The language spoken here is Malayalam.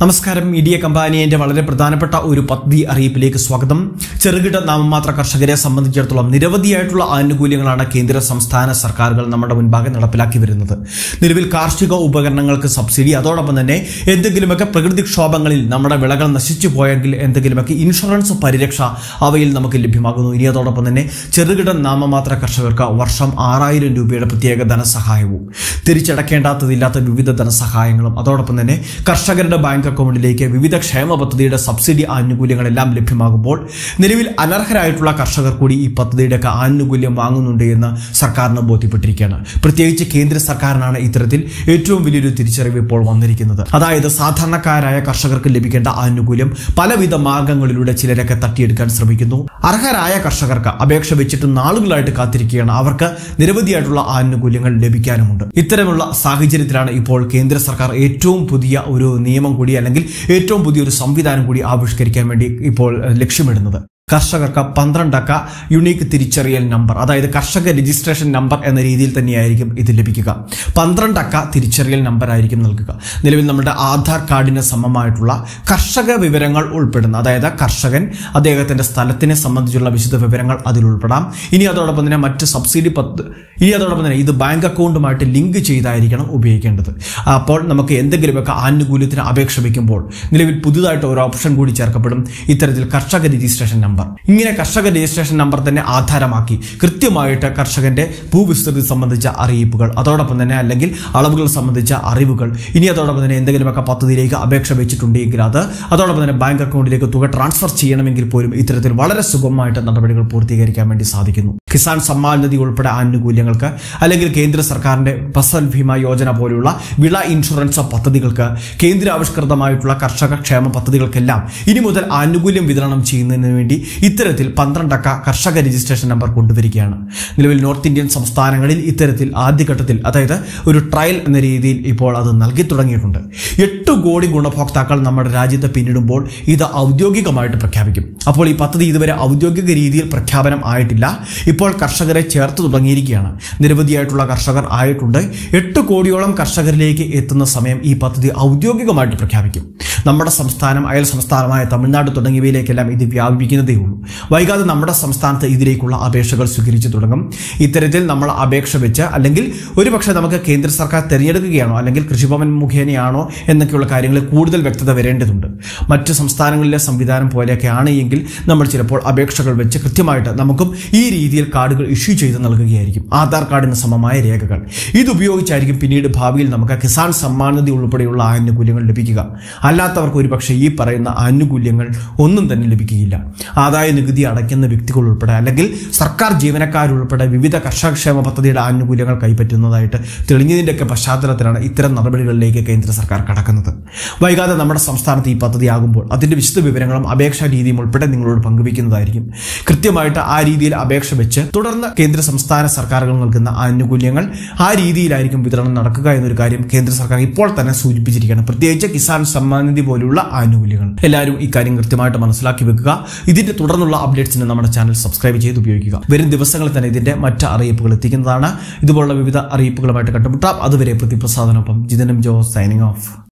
നമസ്കാരം മീഡിയ കമ്പാനിയന്റെ വളരെ പ്രധാനപ്പെട്ട ഒരു പദ്ധതി അറിയിപ്പിലേക്ക് സ്വാഗതം ചെറുകിട നാമമാത്ര കർഷകരെ സംബന്ധിച്ചിടത്തോളം നിരവധിയായിട്ടുള്ള ആനുകൂല്യങ്ങളാണ് കേന്ദ്ര സംസ്ഥാന സർക്കാരുകൾ നമ്മുടെ മുൻപാകെ നടപ്പിലാക്കി വരുന്നത് നിലവിൽ കാർഷിക ഉപകരണങ്ങൾക്ക് സബ്സിഡി അതോടൊപ്പം തന്നെ എന്തെങ്കിലുമൊക്കെ പ്രകൃതിക്ഷോഭങ്ങളിൽ നമ്മുടെ വിളകൾ നശിച്ചു പോയെങ്കിൽ എന്തെങ്കിലുമൊക്കെ ഇൻഷുറൻസ് പരിരക്ഷ അവയിൽ നമുക്ക് ലഭ്യമാകുന്നു ഇനി അതോടൊപ്പം തന്നെ ചെറുകിട നാമമാത്ര കർഷകർക്ക് വർഷം ആറായിരം രൂപയുടെ പ്രത്യേക ധനസഹായവും തിരിച്ചടക്കേണ്ടാത്തതില്ലാത്ത വിവിധ ധനസഹായങ്ങളും അതോടൊപ്പം തന്നെ കർഷകരുടെ ബാങ്ക് അക്കൗണ്ടിലേക്ക് വിവിധ ക്ഷേമ പദ്ധതിയുടെ സബ്സിഡി ആനുകൂല്യങ്ങളെല്ലാം ലഭ്യമാകുമ്പോൾ നിലവിൽ അനർഹരായിട്ടുള്ള കർഷകർ കൂടി ഈ പദ്ധതിയുടെയൊക്കെ ആനുകൂല്യം വാങ്ങുന്നുണ്ട് എന്ന് സർക്കാരിന് ബോധ്യപ്പെട്ടിരിക്കുകയാണ് പ്രത്യേകിച്ച് കേന്ദ്ര സർക്കാരിനാണ് ഇത്തരത്തിൽ ഏറ്റവും വലിയൊരു തിരിച്ചറിവ് ഇപ്പോൾ വന്നിരിക്കുന്നത് അതായത് സാധാരണക്കാരായ കർഷകർക്ക് ലഭിക്കേണ്ട ആനുകൂല്യം പലവിധ മാർഗങ്ങളിലൂടെ ചിലരൊക്കെ തട്ടിയെടുക്കാൻ ശ്രമിക്കുന്നു അർഹരായ കർഷകർക്ക് അപേക്ഷ വെച്ചിട്ട് നാളുകളായിട്ട് കാത്തിരിക്കുകയാണ് അവർക്ക് നിരവധിയായിട്ടുള്ള ആനുകൂല്യങ്ങൾ ലഭിക്കാനുമുണ്ട് ഇത്തരമുള്ള സാഹചര്യത്തിലാണ് ഇപ്പോൾ കേന്ദ്ര സർക്കാർ ഏറ്റവും പുതിയ ഒരു നിയമം കൂടി അല്ലെങ്കിൽ ഏറ്റവും പുതിയൊരു സംവിധാനം കൂടി ആവിഷ്കരിക്കാൻ വേണ്ടി ഇപ്പോൾ ഏഹ്, ലക്ഷ്യമിടുന്നത് കർഷകർക്ക് പന്ത്രണ്ടക്ക യുണീക്ക് തിരിച്ചറിയൽ നമ്പർ അതായത് കർഷക രജിസ്ട്രേഷൻ നമ്പർ എന്ന രീതിയിൽ തന്നെയായിരിക്കും ഇത് ലഭിക്കുക പന്ത്രണ്ടക്ക തിരിച്ചറിയൽ നമ്പർ ആയിരിക്കും നൽകുക നിലവിൽ നമ്മുടെ ആധാർ കാർഡിന് സമമായിട്ടുള്ള കർഷക വിവരങ്ങൾ ഉൾപ്പെടുന്ന അതായത് കർഷകൻ അദ്ദേഹത്തിന്റെ സ്ഥലത്തിനെ സംബന്ധിച്ചുള്ള വിശദ വിവരങ്ങൾ അതിൽ ഉൾപ്പെടാം ഇനി അതോടൊപ്പം തന്നെ മറ്റ് സബ്സിഡി പത്ത് ഇനി അതോടൊപ്പം തന്നെ ഇത് ബാങ്ക് അക്കൗണ്ടുമായിട്ട് ലിങ്ക് ചെയ്തായിരിക്കണം ഉപയോഗിക്കേണ്ടത് അപ്പോൾ നമുക്ക് എന്തെങ്കിലുമൊക്കെ ആനുകൂല്യത്തിന് അപേക്ഷ വയ്ക്കുമ്പോൾ നിലവിൽ പുതുതായിട്ട് ഒരു ഓപ്ഷൻ കൂടി ചേർക്കപ്പെടും ഇത്തരത്തിൽ കർഷക രജിസ്ട്രേഷൻ നമ്പർ ഇങ്ങനെ കർഷക രജിസ്ട്രേഷൻ നമ്പർ തന്നെ ആധാരമാക്കി കൃത്യമായിട്ട് കർഷകന്റെ ഭൂവിസ്തൃതി സംബന്ധിച്ച അറിയിപ്പുകൾ അതോടൊപ്പം തന്നെ അല്ലെങ്കിൽ അളവുകൾ സംബന്ധിച്ച അറിവുകൾ ഇനി അതോടൊപ്പം തന്നെ എന്തെങ്കിലുമൊക്കെ പദ്ധതിയിലേക്ക് അപേക്ഷ വെച്ചിട്ടുണ്ടെങ്കിൽ അത് അതോടൊപ്പം തന്നെ ബാങ്ക് അക്കൗണ്ടിലേക്ക് തുക ട്രാൻസ്ഫർ ചെയ്യണമെങ്കിൽ പോലും ഇത്തരത്തിൽ വളരെ സുഗമമായിട്ട് നടപടികൾ പൂർത്തീകരിക്കാൻ വേണ്ടി സാധിക്കുന്നു കിസാൻ സമ്മാൻ നിധി ഉൾപ്പെടെ ആനുകൂല്യങ്ങൾക്ക് അല്ലെങ്കിൽ കേന്ദ്ര സർക്കാരിന്റെ ഫസൽ ഭീമ യോജന പോലുള്ള വിള ഇൻഷുറൻസ് പദ്ധതികൾക്ക് കേന്ദ്ര ആവിഷ്കൃതമായിട്ടുള്ള കർഷക ക്ഷേമ പദ്ധതികൾക്കെല്ലാം ഇനി മുതൽ ആനുകൂല്യം വിതരണം ചെയ്യുന്നതിന് വേണ്ടി ഇത്തരത്തിൽ പന്ത്രണ്ടക്ക കർഷക രജിസ്ട്രേഷൻ നമ്പർ കൊണ്ടുവരികയാണ് നിലവിൽ നോർത്ത് ഇന്ത്യൻ സംസ്ഥാനങ്ങളിൽ ഇത്തരത്തിൽ ആദ്യഘട്ടത്തിൽ അതായത് ഒരു ട്രയൽ എന്ന രീതിയിൽ ഇപ്പോൾ അത് നൽകി തുടങ്ങിയിട്ടുണ്ട് എട്ട് കോടി ഗുണഭോക്താക്കൾ നമ്മുടെ രാജ്യത്ത് പിന്നിടുമ്പോൾ ഇത് ഔദ്യോഗികമായിട്ട് പ്രഖ്യാപിക്കും അപ്പോൾ ഈ പദ്ധതി ഇതുവരെ ഔദ്യോഗിക രീതിയിൽ പ്രഖ്യാപനം ആയിട്ടില്ല ഇപ്പോൾ കർഷകരെ ചേർത്ത് തുടങ്ങിയിരിക്കുകയാണ് നിരവധിയായിട്ടുള്ള കർഷകർ ആയിട്ടുണ്ട് എട്ട് കോടിയോളം കർഷകരിലേക്ക് എത്തുന്ന സമയം ഈ പദ്ധതി ഔദ്യോഗികമായിട്ട് പ്രഖ്യാപിക്കും നമ്മുടെ സംസ്ഥാനം അയൽ സംസ്ഥാനമായ തമിഴ്നാട് തുടങ്ങിയവയിലേക്കെല്ലാം ഇത് വ്യാപിപ്പിക്കുന്നതേ ഉള്ളൂ വൈകാതെ നമ്മുടെ സംസ്ഥാനത്ത് ഇതിലേക്കുള്ള അപേക്ഷകൾ സ്വീകരിച്ചു തുടങ്ങും ഇത്തരത്തിൽ നമ്മൾ അപേക്ഷ വെച്ച് അല്ലെങ്കിൽ ഒരുപക്ഷെ നമുക്ക് കേന്ദ്ര സർക്കാർ തിരഞ്ഞെടുക്കുകയാണോ അല്ലെങ്കിൽ കൃഷിഭവൻ മുഖേനയാണോ എന്നൊക്കെയുള്ള കാര്യങ്ങളിൽ കൂടുതൽ വ്യക്തത വരേണ്ടതുണ്ട് മറ്റ് സംസ്ഥാനങ്ങളിലെ സംവിധാനം പോലെയൊക്കെ ആണ് എങ്കിൽ നമ്മൾ ചിലപ്പോൾ അപേക്ഷകൾ വെച്ച് കൃത്യമായിട്ട് നമുക്കും ഈ രീതിയിൽ കാർഡുകൾ ഇഷ്യൂ ചെയ്ത് നൽകുകയായിരിക്കും ആധാർ കാർഡിന് സമമായ രേഖകൾ ഇതുപയോഗിച്ചായിരിക്കും പിന്നീട് ഭാവിയിൽ നമുക്ക് കിസാൻ സമ്മാൻ നിധി ഉൾപ്പെടെയുള്ള ആനുകൂല്യങ്ങൾ ലഭിക്കുക അല്ലാത്തവർക്ക് ഒരുപക്ഷെ ഈ പറയുന്ന ആനുകൂല്യങ്ങൾ ഒന്നും തന്നെ ലഭിക്കുകയില്ല ആദായ നികുതി അടയ്ക്കുന്ന വ്യക്തികൾ ഉൾപ്പെടെ അല്ലെങ്കിൽ സർക്കാർ ജീവനക്കാരുൾപ്പെടെ വിവിധ കർഷകക്ഷേമ പദ്ധതിയുടെ ആനുകൂല്യങ്ങൾ കൈപ്പറ്റുന്നതായിട്ട് തെളിഞ്ഞതിൻ്റെയൊക്കെ പശ്ചാത്തലത്തിലാണ് ഇത്തരം നടപടികളിലേക്ക് കേന്ദ്ര സർക്കാർ കടക്കുന്നത് വൈകാതെ നമ്മുടെ സംസ്ഥാനത്ത് ഈ പദ്ധതി ആകുമ്പോൾ അതിന്റെ വിശദ വിവരങ്ങളും അപേക്ഷാ രീതിയും ഉൾപ്പെടെ നിങ്ങളോട് പങ്കുവയ്ക്കുന്നതായിരിക്കും കൃത്യമായിട്ട് ആ രീതിയിൽ അപേക്ഷ വെച്ച് തുടർന്ന് കേന്ദ്ര സംസ്ഥാന സർക്കാരുകൾ നൽകുന്ന ആനുകൂല്യങ്ങൾ ആ രീതിയിലായിരിക്കും വിതരണം നടക്കുക എന്നൊരു കാര്യം കേന്ദ്ര സർക്കാർ ഇപ്പോൾ തന്നെ സൂചിപ്പിച്ചിരിക്കുകയാണ് പ്രത്യേകിച്ച് കിസാൻ സമ്മാൻ നിധി പോലുള്ള ആനുകൂല്യങ്ങൾ എല്ലാവരും ഈ കാര്യം കൃത്യമായിട്ട് മനസ്സിലാക്കി വെക്കുക ഇതിന്റെ തുടർന്നുള്ള അപ്ഡേറ്റ്സിന് നമ്മുടെ ചാനൽ സബ്സ്ക്രൈബ് ചെയ്ത് ഉപയോഗിക്കുക വരും ദിവസങ്ങളിൽ തന്നെ ഇതിന്റെ മറ്റ് അറിയിപ്പുകൾ എത്തിക്കുന്നതാണ് ഇതുപോലുള്ള വിവിധ അറിയിപ്പുകളുമായിട്ട് കണ്ടുമുട്ടാം അതുവരെ പ്രതിപ്രസാദനൊപ്പം ജിതനം ജോ സൈനിങ് ഓഫ്